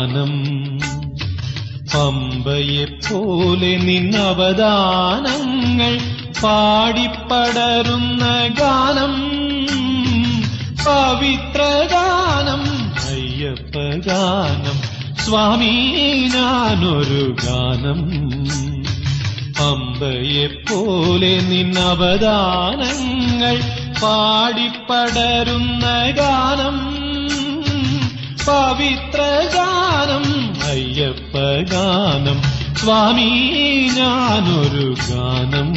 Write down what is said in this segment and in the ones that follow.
ഗാനം പമ്പയെപ്പോലെ നിന്നവദാനങ്ങൾ പാടിപ്പടരുന്ന ഗാനം പവിത്രഗാനം അയ്യപ്പഗാനം സ്വാമി ഞാനൊരു ഗാനം പമ്പയെപ്പോലെ നിന്നവദാനങ്ങൾ പാടിപ്പടരുന്ന ഗാനം പവിത്രഗാനം അയ്യപ്പഗാനം സ്വാമി ഞാനൊരു ഗാനം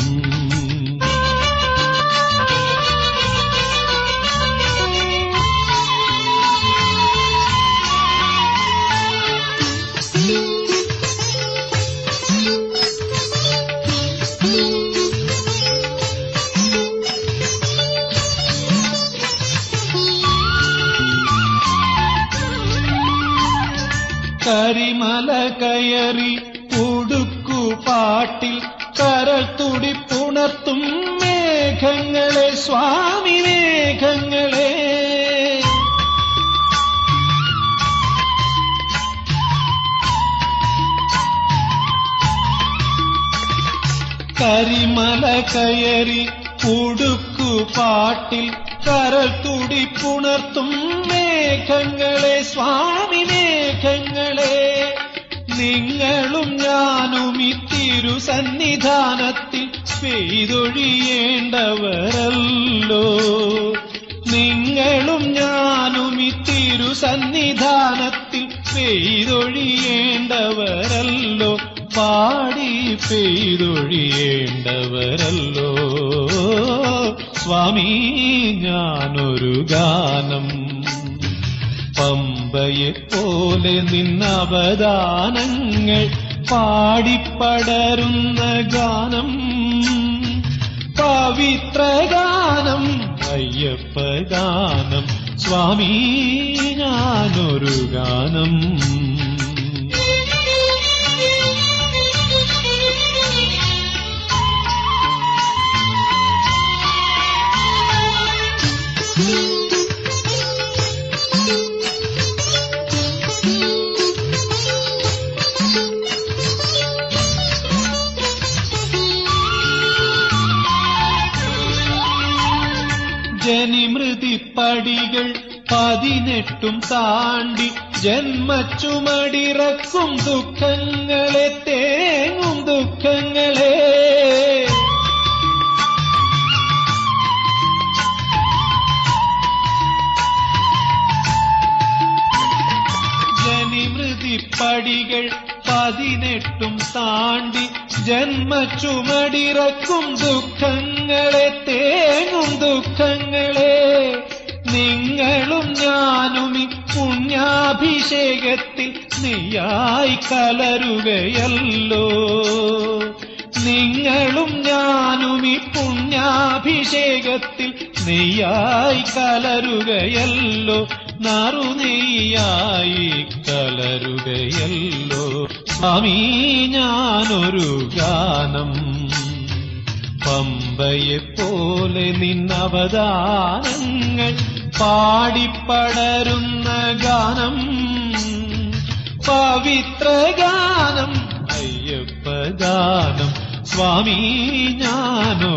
കരിമല കയറി ഉടുക്കു പാട്ടിൽ കരൾ തുടിപ്പുണർത്തും മേഘങ്ങളെ സ്വാമി മേഘങ്ങളെ കരിമല കയറി ഉടുക്കു പാട്ടിൽ കരൾ തുടിപ്പുണർത്തും മേഘങ്ങളെ സ്വാമി മേഘങ്ങളെ നിങ്ങളും ഞാനും ഈ തിരുസന്നിധാനത്തിൽ പെയ്തൊഴിയേണ്ടവരല്ലോ നിങ്ങളും ഞാനും ഈ തിരുസന്നിധാനത്തിൽ പെയ്തൊഴിയേണ്ടവരല്ലോ പാടി പെയ്തൊഴിയേണ്ടവരല്ലോ സ്വാമി ഞാനൊരു ഗാനം പമ്പയെപ്പോലെ നിന്നവദാനങ്ങൾ പാടിപ്പടരുന്ന ഗാനം പവിത്രഗാനം അയ്യപ്പഗാനം സ്വാമി ഞാനൊരു ഗാനം ജനിമൃതിപ്പടികൾ പതിനെട്ടും താണ്ടി ജന്മച്ചുമടിറക്കും ദുഃഖങ്ങളെ തേങ്ങും ദുഃഖങ്ങളെ ജനിമൃതിപ്പടികൾ പതിനെട്ടും താണ്ടി ജന്മച്ചുമടിറക്കും ദുഃഖങ്ങളെ തേങ്ങും ദുഃഖങ്ങളെ നിങ്ങളും ഞാനും ഈ പുണ്യാഭിഷേകത്തിൽ നീയായി കലരുകയല്ലോ നിങ്ങളും ഞാനും ഈ പുണ്യാഭിഷേകത്തിൽ നെയ്യായി കലരുകയല്ലോ നറുനെയ്യായി കലരുകയല്ലോ സ്വാമി ഞാനൊരു ഗാനം പമ്പയെപ്പോലെ നിന്നവദാനങ്ങൾ പാടിപ്പടരുന്ന ഗാനം പവിത്രഗാനം അയ്യപ്പഗാനം സ്വാമി ഞാനൊരു